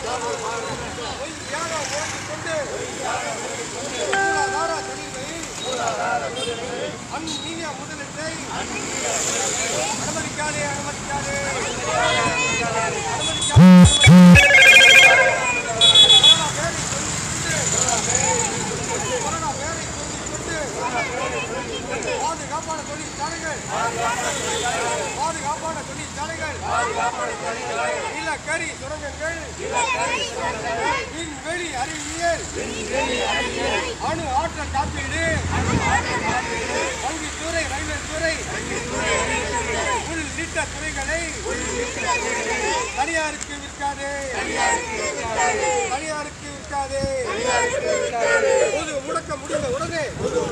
பொய்யாக ஓட்டிக்கொண்டு பொருளாதார தொழில்களை அந்நிய முதலீட்டை அனுமதிக்காதே அனுமதிக்காதே அனுமதிக்காதே கொரோனா வேலை கொண்டு பாதுகாப்பான தொழிற்சாலைகள் பாதுகாப்பான தொழிற்சாலைகள் நிலக்கரி சுரங்கங்கள் விண்வெளி அறிவியல் அணு ஆற்றல் காப்பீடு வங்கித்துறை ரயில்வே துறை உள்ளிட்ட துறைகளை தனியாருக்கு விற்காதே தனியாருக்கு விற்காதே பொது முடக்கம் முடிந்த உடனே பொது